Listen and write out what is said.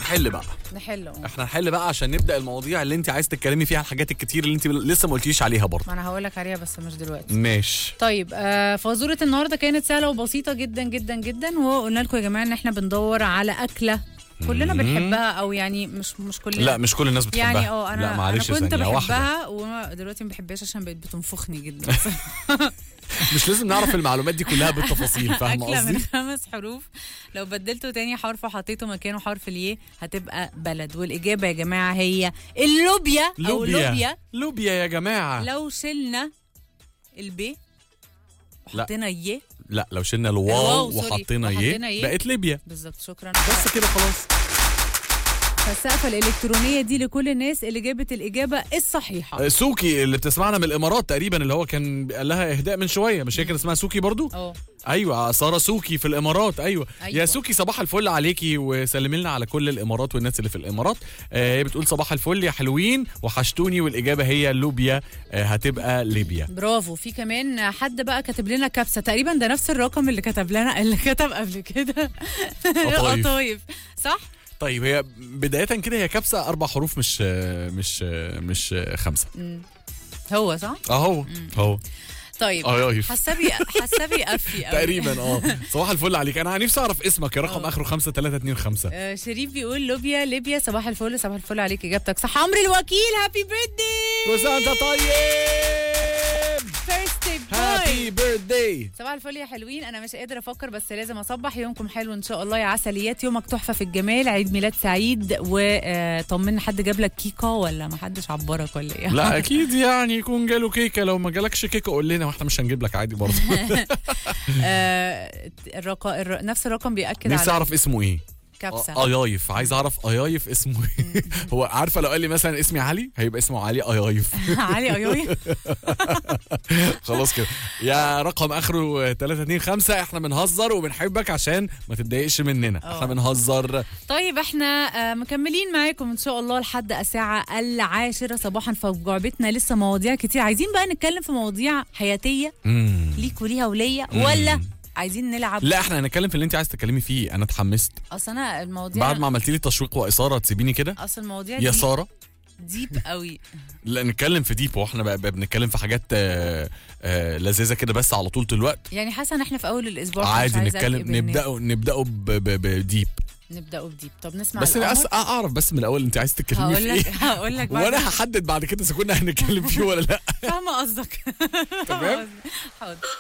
نحل بقى نحله احنا نحل بقى عشان نبدا المواضيع اللي انت عايز تتكلمي فيها الحاجات الكتير اللي انت لسه ما قلتيش عليها برضه ما انا هقول لك عليها بس مش دلوقتي ماشي طيب آه فزوره النهارده كانت سهله وبسيطه جدا جدا جدا وقلنا لكم يا جماعه ان احنا بندور على اكله كلنا مم. بنحبها او يعني مش مش كلنا لا مش كل الناس بتحبها يعني اه انا لا معلش انا كنت ثانية واحدة. بحبها ودلوقتي ما بحبهاش عشان بقت بتنفخني جدا مش لازم نعرف المعلومات دي كلها بالتفاصيل فاهم أكلة من قصدي خمس حروف لو بدلته تاني حرف وحطيته مكانه حرف الياء هتبقى بلد والإجابة يا جماعة هي اللوبيا أو لوبيا لوبيا لوبيا يا جماعه لو شلنا البي لا. وحطينا يه لا لو شلنا الواو الواو، سوري. وحطينا وحطينا يه يه. بقت ليبيا بالظبط شكرا بس كده خلاص فالسقفة الإلكترونية دي لكل الناس اللي جابت الإجابة الصحيحة آه، سوكي اللي بتسمعنا من الامارات تقريبا اللي هو كان قال لها اهداء من شويه مش هي كان اسمها سوكي برضو اه ايوه ساره سوكي في الامارات ايوه, أيوة. يا سوكي صباح الفل عليكي وسلمي لنا على كل الامارات والناس اللي في الامارات آه، هي بتقول صباح الفل يا حلوين وحشتوني والاجابه هي لوبيا آه، هتبقى ليبيا برافو في كمان حد بقى كاتب لنا كبسه تقريبا ده نفس الرقم اللي كتب لنا اللي كتب قبل كده قطايف. قطايف صح طيب هي بدايه كده هي كبسه اربع حروف مش آه، مش آه، مش آه، خمسه هو صح اهو اهو طيب قطايف. حسابي حسابي قفي قوي. تقريبا اه صباح الفل عليك انا نفسي اعرف اسمك يا رقم آه. اخره 5 3 2 5 آه، شريف بيقول لوبيا ليبيا صباح الفل صباح الفل عليك اجابتك صح عمرو الوكيل هابي بيرثدي كل سنه وانت طيب فيرست هابي بيرثدي صباح الفل يا حلوين انا مش قادره افكر بس لازم اصبح يومكم حلو ان شاء الله يا عسليات يومك تحفه في الجمال عيد ميلاد سعيد وطمنا حد جاب لك كيكه ولا ما حدش عبرك ولا ايه لا اكيد يعني يكون جاله كيكه لو ما جالكش كيكه قول لنا واحنا مش هنجيب لك عادي برضه آه، الرق... الر... نفس الرقم بياكد نفسي على اعرف اسمه ايه كبسه ايايف عايز اعرف ايايف اسمه ايه هو عارفه لو قال لي مثلا اسمي علي هيبقى اسمه علي ايايف علي ايوي خلاص كده يا رقم اخره 325 احنا بنهزر وبنحبك عشان ما تتضايقش مننا اه. احنا بنهزر طيب احنا آه، مكملين معاكم ان شاء الله لحد الساعه العاشرة صباحا فجعبتنا لسه مواضيع كتير عايزين بقى نتكلم في مواضيع حياتيه مم. ليك وليها وليا ولا عايزين نلعب لا احنا هنتكلم في اللي انت عايز تتكلمي فيه انا اتحمست اصل انا المواضيع بعد ما عملتي لي تشويق واثاره تسيبيني كده اصل المواضيع يا دي ساره ديب قوي لا نتكلم في ديب واحنا بقى بقى بنتكلم في حاجات آه، آه، لذيذه كده بس على طول الوقت يعني حاسه ان احنا في اول الاسبوع فمش عادي عايزة نتكلم أقلب الناس. نبداوا نبداوا ب- ب- بديب نبداوا بديب طب نسمع بس القمر؟ أس- اعرف بس من الاول انت عايز تتكلمي هقول في لك ايه هقول لك بعد وانا هحدد بعد كده اذا كنا هنتكلم فيه ولا لا فاهمه قصدك تمام حاضر